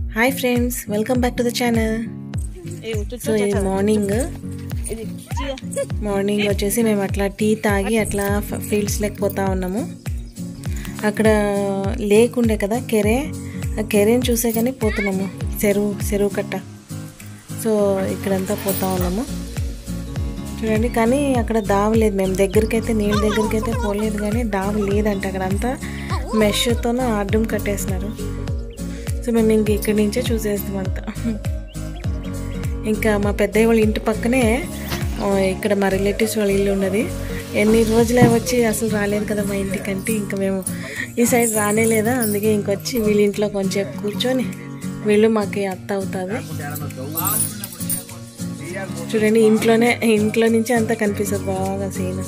Hi friends welcome back to the channel so ఇది morning morning వచ్చేసి మేము అట్లా టీ తాగి అట్లా ఫీల్డ్స్ లేకపోతా ఉన్నాము అక్కడ లేక్ ఉండే కదా కెరే ఆ కెరేని చూసే కానీ పోతున్నాము చెరువు చెరువు కట్ట సో ఇక్కడంతా పోతా ఉన్నాము చూడండి కానీ అక్కడ దావ లేదు మేము దగ్గరికి అయితే నీళ్ళ దగ్గరికి అయితే పోలేదు కానీ దావ లేదంట అక్కడ అంతా మెష్తోనే అడ్డం కట్టేసినారు సో మేము ఇంక ఇక్కడి నుంచే చూసేస్తాం అంతా ఇంకా మా పెద్దయ్య వాళ్ళ ఇంటి పక్కనే ఆ, ఇక్కడ మా రిలేటివ్స్ వాళ్ళ ఇల్లు ఉన్నది ఎన్ని రోజులే వచ్చి అసలు రాలేదు కదా మా ఇంటికంటే ఇంకా మేము ఈ సైడ్ రానే లేదా అందుకే ఇంకొచ్చి వీళ్ళ ఇంట్లో కొంచెం కూర్చొని వీళ్ళు మాకు అత్త అవుతుంది చూడండి ఇంట్లోనే ఇంట్లో నుంచి అంతా కనిపిస్తుంది బాగా సీన్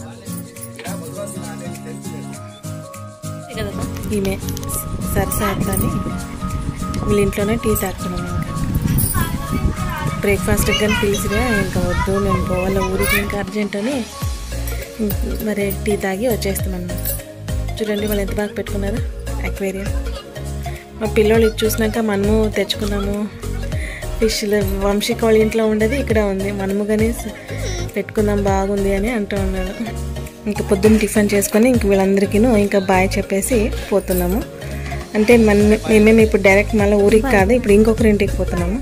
ఈమె సరసా అత్త అని వీళ్ళ ఇంట్లోనే టీ తాగుతున్నాం ఇంకా బ్రేక్ఫాస్ట్ కానీ పిలిచిగా ఇంకా వద్దు మేము పోవాలి ఊరికి ఇంకా అర్జెంట్ అని ఇంక మరి టీ తాగి వచ్చేస్తాం అన్నమాట చూడండి వాళ్ళు ఎంత బాగా పెట్టుకున్నారు అక్వేరియం మా పిల్లోళ్ళు ఇది చూసినాక మనము తెచ్చుకున్నాము ఫిష్లు వంశీక్ వాళ్ళ ఇంట్లో ఉండేది ఇక్కడ ఉంది మనము కానీ పెట్టుకుందాం బాగుంది అని అంటూ ఉన్నారు ఇంకా పొద్దున్న టిఫిన్ చేసుకొని ఇంక వీళ్ళందరికీ ఇంకా బాయ్ చెప్పేసి పోతున్నాము అంటే మన మేమేమి ఇప్పుడు డైరెక్ట్ మళ్ళీ ఊరికి కాదు ఇప్పుడు ఇంకొకరి ఇంటికి పోతున్నాము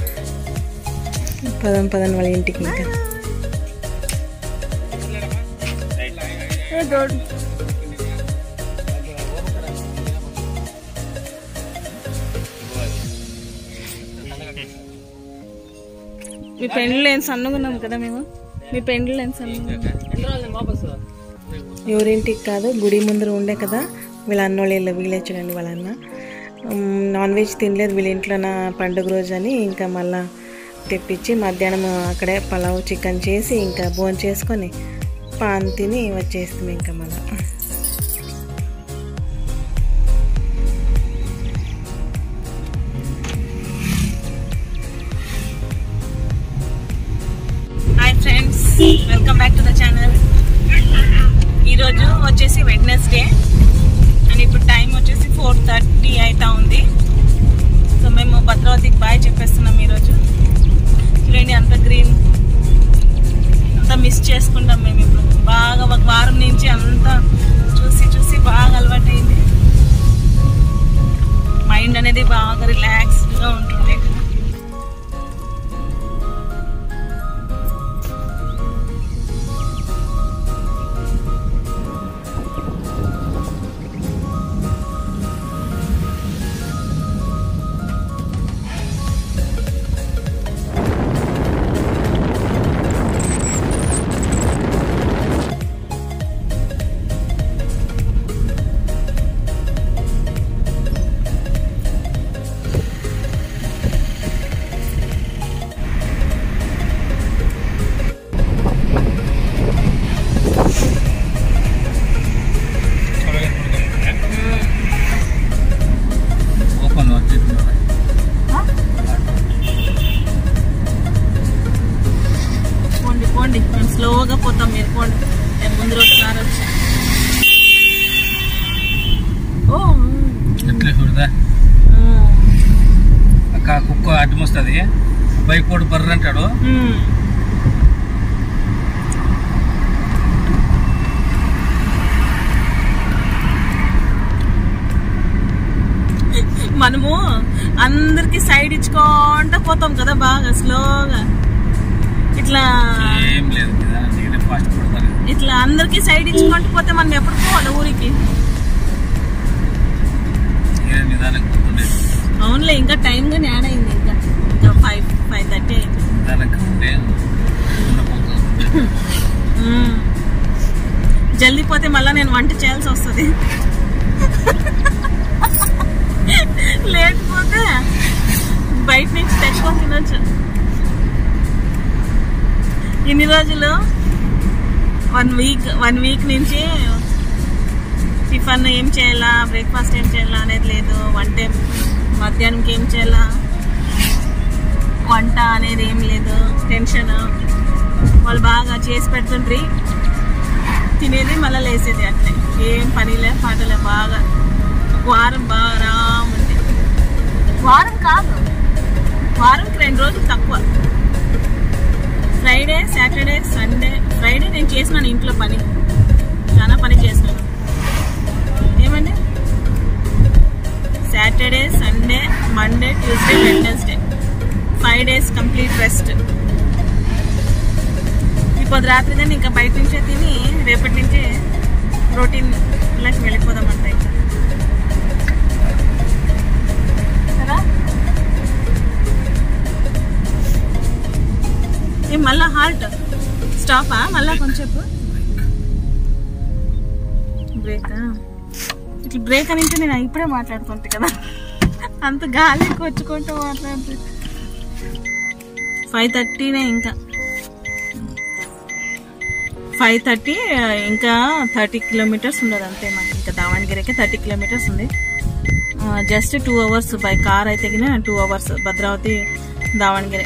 పదం పదం వాళ్ళ ఇంటికి ఇంకా మీ పెండ్లు ఏం సన్నగా ఉన్నాం కదా మేము మీ పెండ్లు ఏం సన్నగా ఎవరింటికి కాదు గుడి ముందర ఉండే కదా వీళ్ళ అన్నోళ్ళు వీళ్ళు వీళ్ళే చూడండి వాళ్ళ అన్న ఉమ్, నాన్ వెజ్ తినలేదు వీళ్ళ ఇంట్లో నా పండుగ రోజు అని ఇంకా మళ్ళా తెప్పించి మధ్యాహ్నం అక్కడే పలావ్ చికెన్ చేసి ఇంకా భోజనం చేసుకొని పాన్ తిని వచ్చేస్తాం ఇంకా మళ్ళా hi friends welcome back to the channel ఈరోజు వచ్చేసి వెడ్నెస్డే అండ్ ఇప్పుడు టైం వచ్చేసి ఫోర్ థర్టీ అవుతా ఉంది సో మేము భద్రావతికి బాయ్ చెప్పేస్తున్నాం ఈరోజు చూడండి అంత గ్రీన్ అంతా మిస్ చేసుకుంటాం మేము ఇప్పుడు బాగా ఒక వారం నుంచి అంతా చూసి చూసి బాగా అలవాటైంది మైండ్ అనేది బాగా రిలాక్స్డ్గా ఉంటుంది ఓపెన్ వచ్చేసింది పోండి పోండి మేము స్లోగా పోతాం మీరు పోండి నేను ముందు రోజు కారు వచ్చి ఓ ఎట్లా చూడదా మ్మ్. అక్క కుక్క అడ్డం వస్తుంది బైక్ కూడా బర్ర అంటాడు మ్మ్. మనము అందరికి సైడ్ ఇచ్చుకుంటా పోతాం కదా బాగా స్లోగా ఇట్లా ఏం లేదు కదా నేనే ఫాస్ట్ పడతాను ఇట్లా అందరికి సైడ్ ఇచ్చుకుంటూ పోతే మనం ఎప్పుడు పోవాలి ఊరికి నేనే నిదానం కూర్చుండేది అవునులే ఇంకా టైం కానీ యాడ్ అయింది ఇంకా ఇంకా ఫైవ్ ఫైవ్ థర్టీ అయింది నిదానం ఉంటే ఉండబోతుంది మ్మ్. జల్దీ పోతే మళ్ళీ నేను వంట చేయాల్సి వస్తుంది లేకపోతే బయట నుంచి తెచ్చుకొని తినొచ్చు ఇన్ని రోజులు వన్ వీక్ వన్ వీక్ నుంచి టిఫన్ ఏం చేయాలా బ్రేక్ఫాస్ట్ ఏం చేయాలా అనేది లేదు వంట ఏం మధ్యాహ్నంకి ఏం చేయాలా వంట అనేది ఏం లేదు టెన్షన్ వాళ్ళు బాగా చేసి పెడుతుండ్రి తినేది మళ్ళీ లేసేది అట్లే ఏం పనిలే పాటలే బాగా ఒక వారం బాగా రాముంది వారం కాదు వారంకి రెండు రోజులు తక్కువ ఫ్రైడే సాటర్డే సండే ఫ్రైడే నేను చేసినాను ఇంట్లో పని చాలా పని చేసినాను ఏమండి Saturday Sunday Monday Tuesday Wednesday five days complete rest ఇప్పుడు రాత్రి కానీ ఇంకా బయట నుంచే తిని రేపటి నుంచి ప్రోటీన్ లకి వెళ్ళిపోదామంట ఇంకా కదా ఏ మళ్ళా హాల్ట్ స్టాపా మళ్ళా కొంచెంసేపు బ్రేకా ఇట్లా బ్రేక్ అని నేను ఇప్పుడే మాట్లాడుకుంటా కదా అంత గాలి కొచ్చుకుంటూ మాట్లాడుతూ ఫైవ్ థర్టీనే ఇంకా ఫైవ్ థర్టీ ఇంకా థర్టీ కిలోమీటర్స్ ఉండదు అంతే మాకు ఇంకా దావణగిరికి థర్టీ కిలోమీటర్స్ ఉంది just two hours by car అయితే two hours Bhadravati Davangere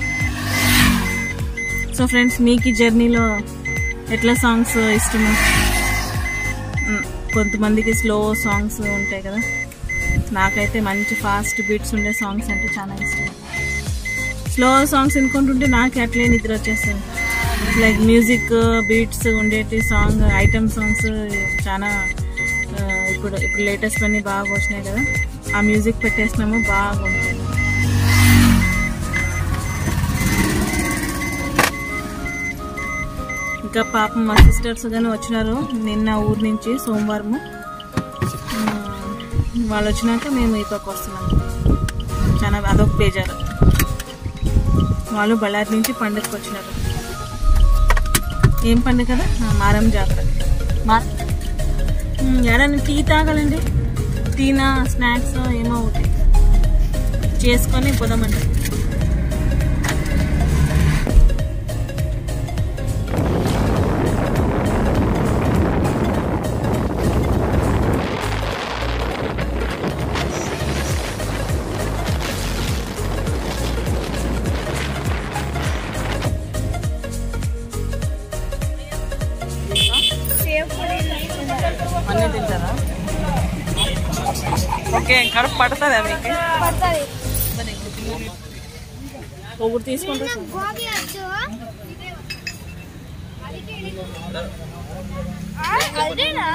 so friends మీకు ఈ జర్నీలో ఎట్లా సాంగ్స్ ఇష్టము మ్, కొంతమందికి స్లో సాంగ్స్ ఉంటాయి కదా నాకైతే మంచి ఫాస్ట్ బీట్స్ ఉండే సాంగ్స్ అంటే చాలా ఇష్టం స్లో సాంగ్స్ వినుకుంటుంటే నాకు అట్లే నిద్ర వచ్చేస్తుంది లైక్ మ్యూజిక్ బీట్స్ ఉండేటి సాంగ్ ఐటమ్ సాంగ్స్ చాలా ఆ, ఇప్పుడు ఇప్పుడు లేటెస్ట్ అన్ని బాగా వచ్చినాయి కదా ఆ మ్యూజిక్ పెట్టేసినాము బాగుంటుంది ఇంకా పాపం మా సిస్టర్స్ కానీ వచ్చినారు నిన్న ఊరు నుంచి సోమవారము ఆ, వాళ్ళు వచ్చినాక మేము ఈ పక్క వస్తున్నాము చాలా అదొక బేజారు వాళ్ళు బళ్ళారి నుంచి పండుగకి వచ్చినారు ఏం పండుగ కదా ఆ, మారం జాతర మా ఎడని టీ తాగాలండి టీనా స్నాక్స్ ఏమో ఒకటి చేసుకొని పోదామండి అన్నీ తింటారా ఓకే కడుపు పడుతుందా మీకు ఒకటి తీసుకుంటా అదేనా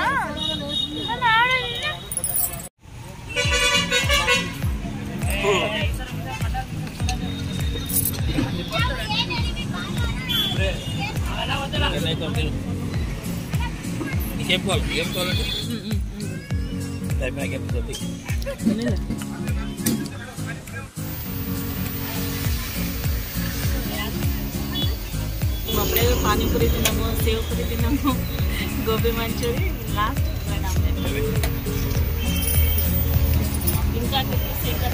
నీకేం కావాలి ఏం కావాలంటే అయిపోయినాక ఏం చెప్పి అప్పుడే పానీపూరి తిన్నాము సేవ్ పూరి తిన్నాము gobi manchurian last bread omelette ఇంకా శేఖర్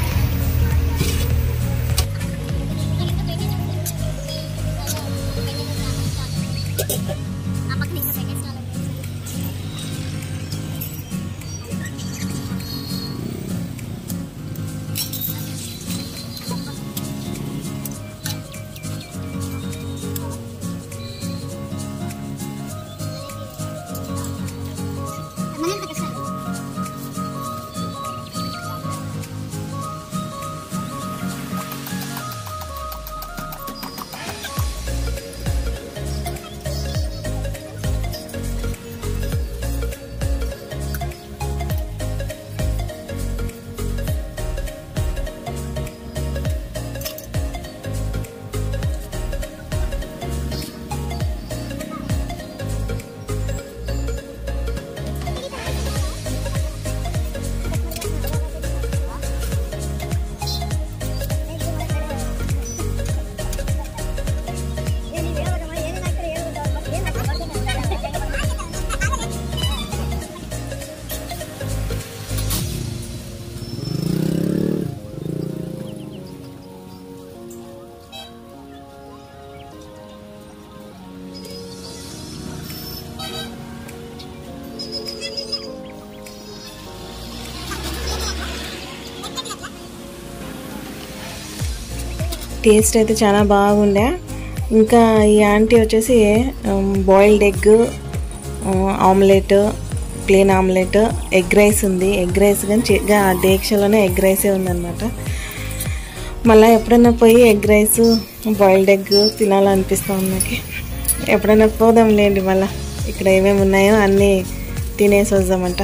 టేస్ట్ అయితే చాలా బాగుండే ఇంకా ఈ ఆంటీ వచ్చేసి boiled egg omelette plain omelette egg rice ఉంది ఎగ్ రైస్ కానీ చి- గా- ఆ డేక్షలోనే ఎగ్ రైసే ఉందన్నమాట మళ్ళీ ఎప్పుడైనా పోయి ఎగ్ రైస్ బాయిల్డ్ ఎగ్ తినాలనిపిస్తా ఉంది నాకు ఎప్పుడైనా పోదాం లేండి మళ్ళీ ఇక్కడ ఏమేమి ఉన్నాయో అన్నీ తినేసి వద్దామంట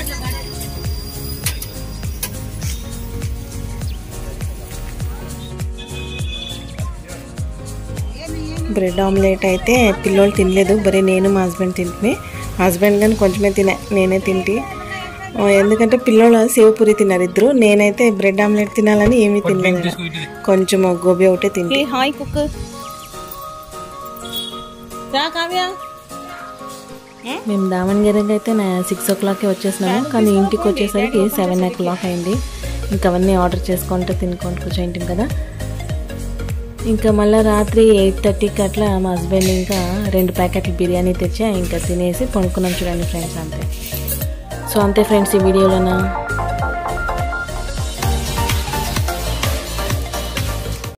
బ్రెడ్ ఆమ్లెట్ అయితే పిల్లోళ్ళు తినలేదు బరీ నేను మా హస్బెండ్ తింటే మా హస్బెండ్ కానీ కొంచెమే తినే నేనే తింటి ఆ, ఎందుకంటే పిల్లోళ్ళు సేవపూరి తిన్నారు ఇద్దరు నేనైతే బ్రెడ్ ఆమ్లెట్ తినాలని ఏమీ తినలేదు తీసుకో ఇటు కొంచెం గోబీ ఒకటే తింటే హాయ్ కుక్ రా కావ్య మేము దావణగిరికి అయితే నా సిక్స్ ఓ క్లాక్కి వచ్చేసినాము కానీ ఇంటికి వచ్చేసరికి సెవెన్ ఓ క్లాక్ అయింది ఇంకా అవన్నీ ఆర్డర్ చేసుకుంటూ తినుకుంటూ కూర్చుంటాం కదా ఇంకా మళ్ళీ రాత్రి ఎయిట్ థర్టీకి అట్లా మా హస్బెండ్ ఇంకా రెండు ప్యాకెట్లు బిర్యానీ తెచ్చా ఇంకా తినేసి పడుకున్నాం చూడండి ఫ్రెండ్స్ అంతే సో అంతే ఫ్రెండ్స్ ఈ వీడియోలోన